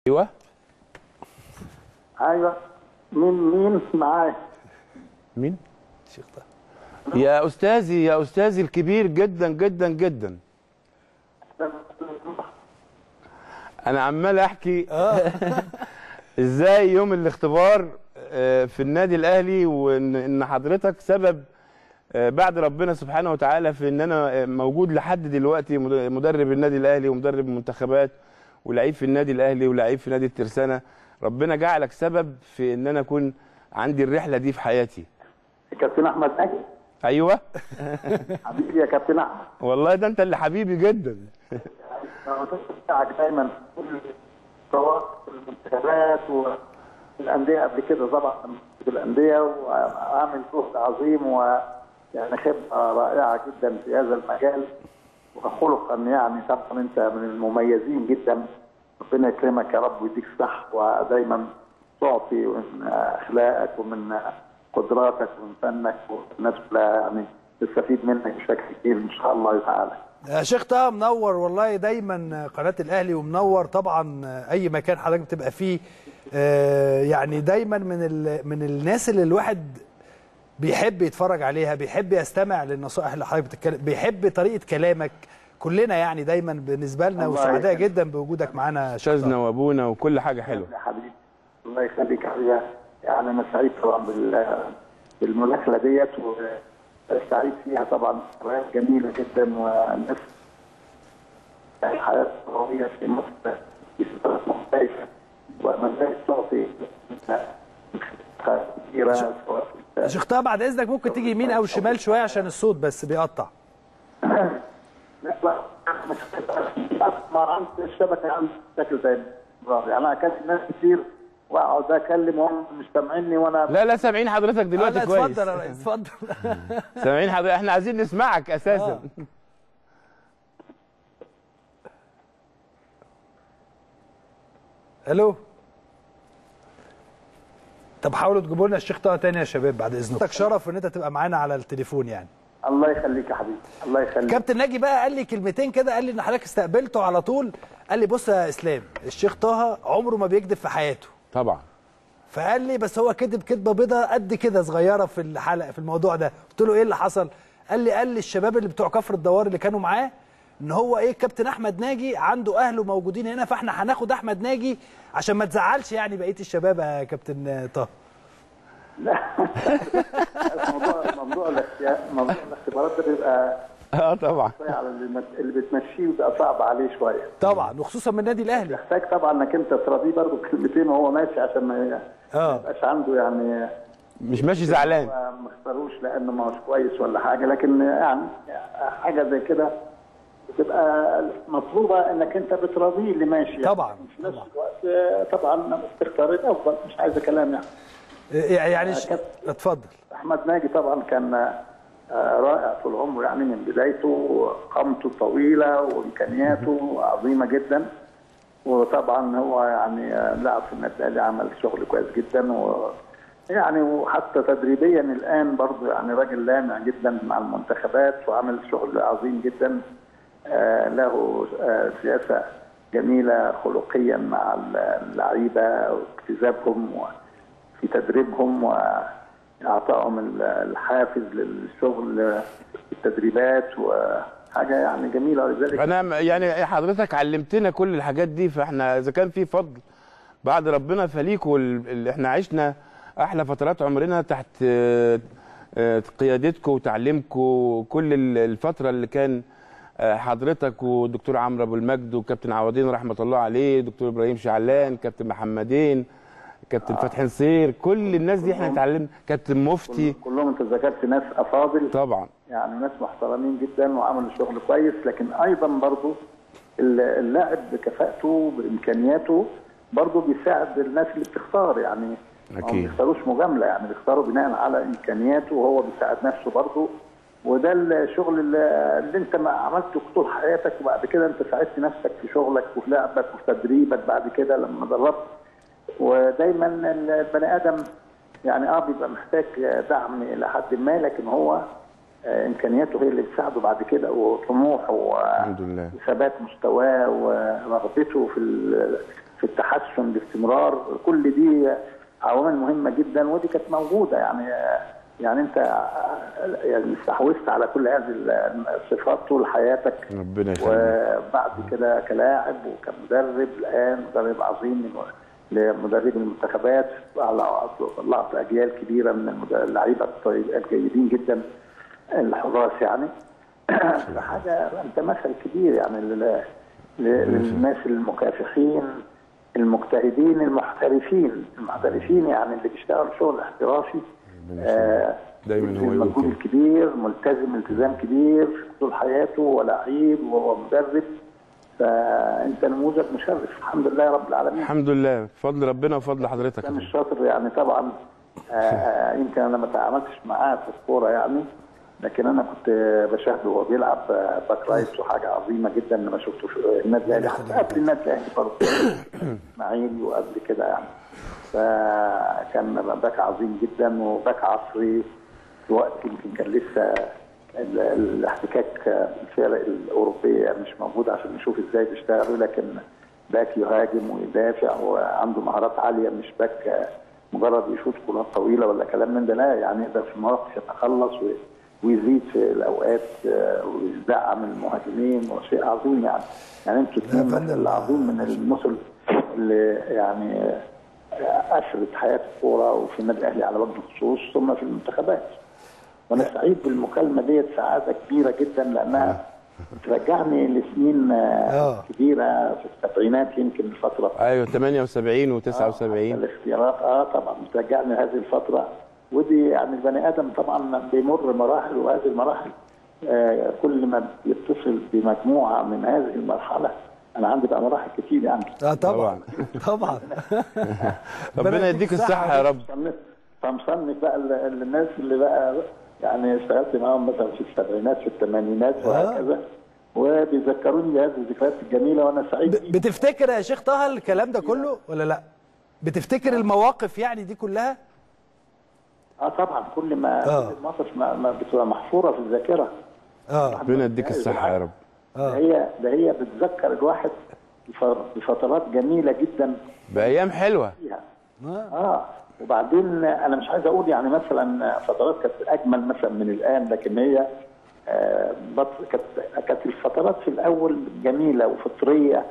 ايوه ايوه مين مين معايا مين الشيخ طه يا استاذي يا استاذي الكبير جدا جدا جدا انا عمال احكي ازاي يوم الاختبار آه، في النادي الاهلي وان إن حضرتك سبب آه، بعد ربنا سبحانه وتعالى في ان انا آه، موجود لحد دلوقتي مد- مدرب النادي الاهلي ومدرب المنتخبات ولعيب في النادي الاهلي ولعيب في نادي الترسانه ربنا جعلك سبب في ان انا اكون عندي الرحله دي في حياتي كابتن احمد نجم ايوه حبيبي يا كابتن احمد والله ده انت اللي حبيبي جدا أنا بتابعك دايما في كل سواء في المنتخبات والانديه قبل كده طبعا في الانديه وعامل جهد عظيم ويعني خبره رائعه جدا في هذا المجال وخلقا يعني طبعا انت من المميزين جدا ربنا يكرمك يا رب ويديك الصحه ودايما تعطي من اخلاقك ومن قدراتك ومن فنك والناس كلها يعني تستفيد منك بشكل كبير ان شاء الله تعالى. يا شيخ طه منور والله دايما قناه الاهلي ومنور طبعا اي مكان حضرتك بتبقى فيه آه، يعني دايما من ال- من الناس اللي الواحد بيحب يتفرج عليها بيحب يستمع للنصائح اللي حضرتك بتتكلم بيحب طريقه كلامك كلنا يعني دايما بالنسبه لنا الله وسعداء يخليك. جدا بوجودك معانا يا شيخ استاذنا طه. وابونا وكل حاجه حلوه يا حبيبي الله يخليك يا حبيبي يعني انا سعيد طبعا بال بالمداخله ديت وسعيد فيها طبعا ذكريات جميله جدا والناس الحياه الكرويه في مصر في فترات مختلفه وما زالت تعطي كثيره سواء في يا شيخ طه بعد اذنك ممكن تيجي يمين او شمال شويه عشان الصوت بس بيقطع لا لا ما عندي الشبكه عندي بشكل تاني يعني انا اكلم ناس كتير واقعد اكلم وهم مش سامعيني وانا لا لا سامعين حضرتك آه، دلوقتي لا كويس اتفضل يا ريس اتفضل سامعين حضرتك احنا عايزين نسمعك اساسا آه. الو طب حاولوا تجيبوا لنا الشيخ طه تاني يا شباب بعد اذنكم شرف ان انت تبقى معانا على التليفون يعني الله يخليك يا حبيبي الله يخليك كابتن ناجي بقى قال لي كلمتين كده قال لي ان حضرتك استقبلته على طول قال لي بص يا اسلام الشيخ طه عمره ما بيكذب في حياته طبعا فقال لي بس هو كذب كذبه بيضه قد كده صغيره في الحلقه في الموضوع ده قلت له ايه اللي حصل قال لي قال لي الشباب اللي بتوع كفر الدوار اللي كانوا معاه ان هو ايه كابتن احمد ناجي عنده اهله موجودين هنا فاحنا هناخد احمد ناجي عشان ما تزعلش يعني بقيه الشباب يا كابتن طه موضوع موضوع الاختيار موضوع الاختبارات ده بيبقى اه طبعا شويه على اللي مت- اللي بتمشيه بيبقى صعب عليه شويه طبعا وخصوصا من النادي الاهلي محتاج طبعا انك انت تراضيه برضه كلمتين وهو ماشي عشان ما اه يبقاش عنده يعني مش ماشي زعلان ما ما اختاروش لانه ما هوش كويس ولا حاجه لكن يعني حاجه زي كده بتبقى مطلوبه انك انت بتراضيه اللي ماشي يعني. طبعاً، في نفس الوقت آه، طبعا تختار الافضل مش عايز كلام يعني إيه يعني ش... كابتن. اتفضل احمد ناجي طبعا كان آه، رائع طول عمره يعني من بدايته قامته طويله وامكانياته عظيمه جدا وطبعا هو يعني آه، لعب في النادي الاهلي عمل شغل كويس جدا و يعني وحتى تدريبيا الان برضه يعني راجل لامع جدا مع المنتخبات وعمل شغل عظيم جدا آه، له آه، سياسه جميله خلقيا مع اللعيبه واجتذابهم و- في تدريبهم واعطائهم ال- الحافز للشغل في التدريبات وحاجه يعني جميله ولذلك انا م- يعني حضرتك علمتنا كل الحاجات دي فاحنا اذا كان في فضل بعد ربنا فليكوا ال- اللي احنا عشنا احلى فترات عمرنا تحت آه، آه، قيادتكم وتعليمكم كل ال- الفتره اللي كان آه، حضرتك والدكتور عمرو ابو المجد وكابتن عوضين رحمه الله عليه دكتور ابراهيم شعلان كابتن محمدين كابتن فتحي نصير كل الناس دي احنا اتعلمنا كابتن مفتي كلهم انت ذكرت ناس افاضل طبعا يعني ناس محترمين جدا وعملوا شغل كويس لكن ايضا برضو اللاعب بكفاءته بامكانياته برضو بيساعد الناس اللي بتختار يعني ما أكيد. بيختاروش مجامله يعني بيختاروا بناء على امكانياته وهو بيساعد نفسه برضو وده الشغل اللي, اللي انت ما عملته طول حياتك وبعد كده انت ساعدت نفسك في شغلك وفي لعبك وفي تدريبك بعد كده لما دربت ودايما البني ادم يعني اه بيبقى محتاج دعم الى حد ما لكن هو آه، امكانياته هي اللي بتساعده بعد كده وطموحه الحمد لله وثبات مستواه ورغبته في ال- في التحسن الاستمرار كل دي عوامل مهمه جدا ودي كانت موجوده يعني يعني انت يعني استحوذت على كل هذه الصفات طول حياتك ربنا يخليك وبعد كده كلاعب وكمدرب الان مدرب عظيم من لمدرب المنتخبات طلعت اجيال كبيره من المد- اللعيبه الطيب- الجيدين جدا الحراس يعني حاجه انت مثل كبير يعني لل- ل- للناس المكافحين المجتهدين المحترفين المحترفين يعني اللي بيشتغل شغل احترافي آه، دايما هو يقول المجهود كده. الكبير ملتزم التزام كبير طول حياته ولعيب وهو مدرب فانت نموذج مشرف الحمد لله رب العالمين الحمد لله بفضل ربنا وفضل حضرتك كان الشاطر يعني طبعا آه، يمكن انا ما تعاملتش معاه في الكوره يعني لكن انا كنت بشاهده وهو بيلعب آه، باك رايت وحاجه عظيمه جدا لما شفته في النادي الاهلي حتى قبل النادي الاهلي برضه اسماعيلي وقبل كده يعني فكان باك عظيم جدا وباك عصري في وقت يمكن كان لسه ال- الاحتكاك الفرق الاوروبيه مش موجود عشان نشوف ازاي بيشتغلوا لكن باك يهاجم ويدافع وعنده مهارات عاليه مش باك مجرد يشوط كرات طويله ولا كلام من ده لا يعني يقدر في المواقف يتخلص و- ويزيد في الاوقات آه، ويدعم المهاجمين وشيء عظيم يعني يعني انتوا اثنين فندم. مثل عظيم من المثل اللي يعني آه، اثرت حياه الكوره وفي النادي الاهلي على وجه الخصوص ثم في المنتخبات وانا سعيد بالمكالمه ديت سعاده كبيره جدا لانها ترجعني لسنين آه، آه. كبيره في السبعينات يمكن الفتره ايوه 78 و79 الاختيارات اه طبعا بترجعني لهذه الفتره ودي يعني البني ادم طبعا بيمر مراحل وهذه المراحل آه كل ما بيتصل بمجموعه من هذه المرحله انا عندي بقى مراحل كتير يعني اه طبعا طبعا ربنا يديك الصحه يا رب فمصنف فمصنف بقى ال- ال- الناس اللي بقى يعني اشتغلت معاهم مثلا في السبعينات في الثمانينات وهكذا وبيذكروني بهذه الذكريات الجميله وانا سعيد ب- بتفتكر يا شيخ طه الكلام ده كله ولا لا بتفتكر المواقف يعني دي كلها اه طبعا كل ما آه. كل المواقف ما, ما بتبقى محفوره في الذاكره اه ربنا يديك الصحه يا رب ده هي ده هي بتذكر الواحد بف- بفترات جميله جدا بايام حلوه فيها اه وبعدين انا مش عايز اقول يعني مثلا فترات كانت اجمل مثلا من الان لكن هي آه بط- كانت كانت الفترات في الاول جميله وفطريه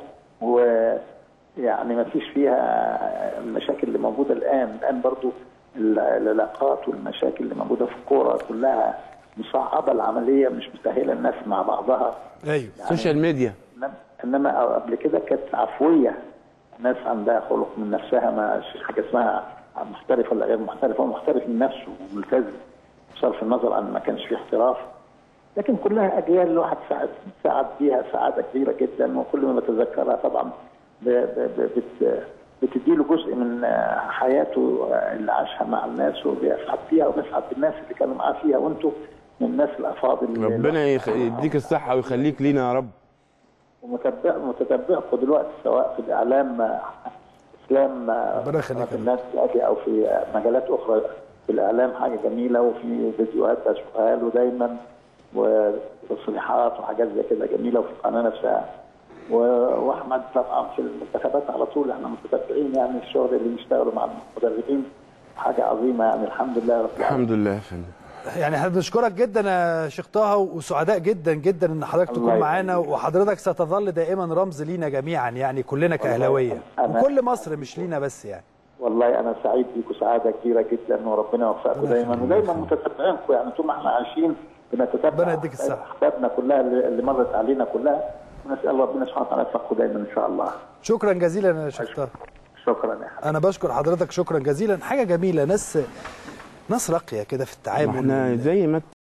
ويعني ما فيش فيها المشاكل اللي موجوده الان الان برضو ال- العلاقات والمشاكل اللي موجوده في الكوره كلها مصعبه العمليه مش مسهله الناس مع بعضها ايوه السوشيال ميديا إنما- انما قبل كده كانت عفويه ناس عندها خلق من نفسها ما فيش حاجه اسمها محترف ولا غير محترف هو محترف من نفسه وملتزم بصرف النظر عن ما كانش فيه احتراف لكن كلها اجيال الواحد سعد سعد بيها سعاده كبيره جدا وكل ما بتذكرها طبعا ب- ب- ب- بت بتديله جزء من آه، حياته آه، اللي عاشها مع الناس وبيسعد فيها وبيسعد بالناس اللي كانوا معاه فيها وانتم من الناس الافاضل اللي ربنا يخ- يديك الصحه ويخليك لينا يا رب ومتابع متتبعكم دلوقتي سواء في الاعلام آه، اسلام آه، ربنا يخليك في الناس الأهلي او في آه، مجالات اخرى في الاعلام حاجه جميله وفي فيديوهات بشوفها له دايما وتصريحات وحاجات زي كده جميله وفي القناه نفسها و- واحمد طبعا في المنتخبات على طول احنا متتبعين يعني الشغل اللي بيشتغلوا مع المدربين حاجه عظيمه يعني الحمد لله رب العالمين الحمد لله يا فندم يعني احنا بنشكرك جدا يا شيخ طه وسعداء جدا جدا ان حضرتك الله تكون معانا يخليك. وحضرتك ستظل دائما رمز لينا جميعا يعني كلنا كاهلاويه أنا- وكل مصر مش لينا بس يعني والله انا سعيد بيكم سعاده كبيره جدا وربنا يوفقكم دايما ودايما متتبعينكم يعني طول ما احنا عايشين بنتتبع ربنا يديك الصحة. احبابنا كلها اللي اللي مرت علينا كلها ونسال ربنا سبحانه وتعالى يوفقكم دايما ان شاء الله شكرا جزيلا يا شيخ طه شكرا يا حبيبي انا بشكر حضرتك شكرا جزيلا حاجه جميله ناس ناس راقيه كده في ما التعامل احنا زي ما